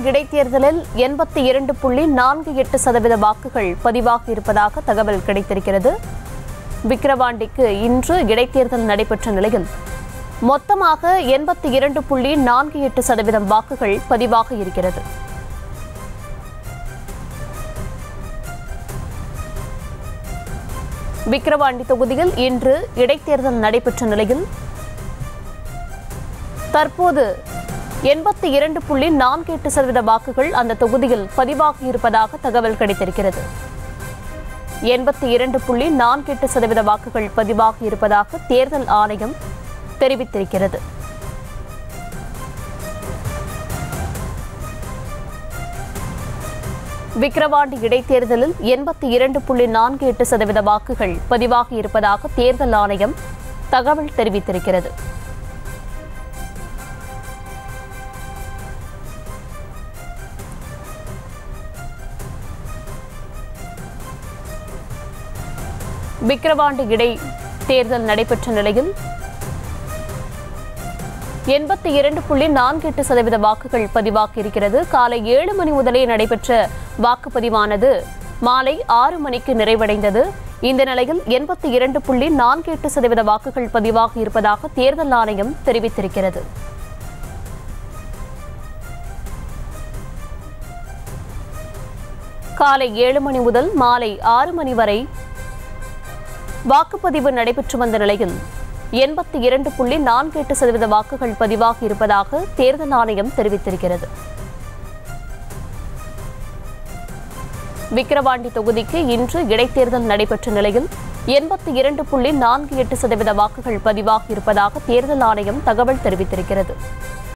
இடைத்தேர்தலில் எண்பத்தி இரண்டு புள்ளி நான்கு எட்டு சதவீத வாக்குகள் பதிவாகி இருப்பதாக தகவல் கிடைத்திருக்கிறது விக்கிரவாண்டிக்கு இன்று இடைத்தேர்தல் நடைபெற்ற நிலையில் மொத்தமாக எண்பத்தி இரண்டு புள்ளி நான்கு எட்டு சதவீதம் வாக்குகள் பதிவாக இருக்கிறது விக்கிரவாண்டி தொகுதியில் இன்று இடைத்தேர்தல் நடைபெற்ற நிலையில் தற்போது எண்பத்தி இரண்டு புள்ளி நான்கு எட்டு சதவீத வாக்குகள் அந்த தொகுதியில் பதிவாகி இருப்பதாக தகவல் கிடைத்திருக்கிறது எண்பத்தி இரண்டு புள்ளி நான்கு எட்டு சதவீத வாக்குகள் பதிவாகி இருப்பதாக தேர்தல் ஆணையம் தெரிவித்திருக்கிறது விக்கிரவாண்டி இடைத்தேர்தலில் எண்பத்தி இரண்டு புள்ளி நான்கு எட்டு சதவீத வாக்குகள் பதிவாகி இருப்பதாக தேர்தல் ஆணையம் தகவல் தெரிவித்திருக்கிறது விக்கிரவாண்டி இடை தேர்தல் நடைபெற்ற நிலையில் எண்பத்தி இரண்டு புள்ளி நான்கு எட்டு சதவீத வாக்குகள் பதிவாகி இருக்கிறது காலை ஏழு மணி முதலே நடைபெற்ற வாக்குப்பதிவானது மாலை ஆறு மணிக்கு நிறைவடைந்தது இந்த நிலையில் எண்பத்தி இரண்டு புள்ளி நான்கு எட்டு சதவீத வாக்குகள் பதிவாகி இருப்பதாக தேர்தல் ஆணையம் தெரிவித்திருக்கிறது காலை ஏழு மணி முதல் மாலை ஆறு மணி வரை வாக்குப்பதிவு நடைபெற்று வந்த நிலையில் எண்பத்தி இரண்டு புள்ளி நான்கு எட்டு சதவீத வாக்குகள் பதிவாகி இருப்பதாக தேர்தல் ஆணையம் தெரிவித்திருக்கிறது விக்கிரவாண்டி தொகுதிக்கு இன்று இடைத்தேர்தல் நடைபெற்ற நிலையில் எண்பத்தி இரண்டு புள்ளி நான்கு எட்டு சதவீத வாக்குகள் பதிவாகி இருப்பதாக தேர்தல் ஆணையம் தகவல் தெரிவித்திருக்கிறது